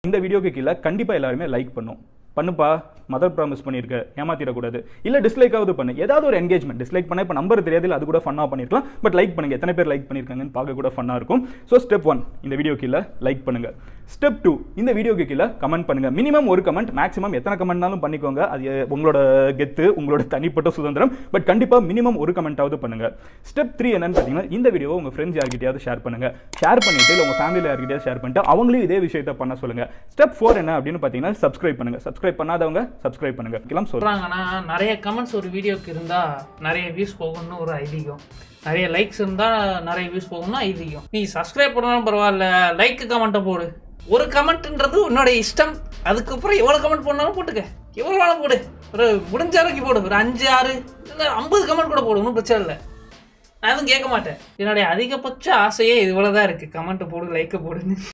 இந்த வீடியோக்கு கீழே கண்டிப்பாக எல்லாருமே லைக் பண்ணும் பண்ணுப்பா மதர் ப்ராமிஸ் பண்ணியிருக்க ஏமாத்திடக்கூடாது இல்லை டிஸ்லைக்காவது பண்ணு ஏதாவது ஒரு என்கேஜ்மெண்ட் டிஸ்லைக் பண்ண இப்போ நம்பர் தெரியாது இல்ல அது கூட ஃபன்னாக பண்ணிருக்கலாம் பட் லைக் பண்ணுங்க எத்தனை பேர் லைக் பண்ணியிருக்காங்கன்னு பார்க்க கூட ஃபன்னாக இருக்கும் ஸோ ஸ்டெப் ஒன் இந்த வீடியோ கீழே லைக் பண்ணுங்க ஸ்டெப் டூ இந்த வீடியோக்கு கீழே கமெண்ட் பண்ணுங்க மினிமம் ஒரு கமெண்ட் மேக்ஸிமம் எத்தனை கமெண்ட்னாலும் பண்ணிக்கோங்க அது உங்களோட கெத்து உங்களோட தனிப்பட்ட சுதந்திரம் பட் கண்டிப்பாக மினிமம் ஒரு கமெண்ட்டாவது பண்ணுங்க ஸ்டெப் த்ரீ என்னன்னு பார்த்தீங்கன்னா இந்த வீடியோவை உங்கள் ஃப்ரெண்ட்ஸ் யார்கிட்டயாவது ஷேர் பண்ணுங்க ஷேர் பண்ணிட்டு இல்லை உங்கள் ஃபேமிலியில் யார்கிட்டயாவது ஷேர் பண்ணிட்டு அவங்களையும் இதே விஷயத்தை பண்ண சொல்லுங்க ஸ்டெப் ஃபோர் என்ன அப்படின்னு பார்த்தீங்கன்னா சப்ஸ்கிரைப் பண்ணுங்க சப்ஸ்கிரைப் பண்ணாதவங்க சப்ஸ்கிரைப் பண்ணுங்க இதெல்லாம் சொல்லுங்க சொல்றாங்கன்னா நிறைய கமெண்ட்ஸ் ஒரு வீடியோக்கு இருந்தா நிறைய வியூஸ் போகும்னு ஒரு ஐதீகம் நிறைய லைக்ஸ் இருந்தா நிறைய வியூஸ் போகும்னு ஐதீகம் நீ சப்ஸ்கிரைப் பண்ணாலும் பரவாயில்ல லைக் கமெண்ட்டை போடு ஒரு கமெண்ட்ன்றது உன்னோட இஷ்டம் அதுக்கப்புறம் எவ்வளோ கமெண்ட் பண்ணாலும் போட்டுக்க எவ்வளோ வேணாலும் போடு ஒரு முடிஞ்ச அளவுக்கு போடு ஒரு அஞ்சு ஆறு இல்லை ஐம்பது கமெண்ட் கூட போடு ஒன்றும் பிரச்சனை இல்லை நான் எதுவும் கேட்க மாட்டேன் என்னுடைய அதிகபட்ச ஆசையே இவ்வளோ தான் இருக்குது கமெண்ட்டை போடு லைக்கை போடுன்னு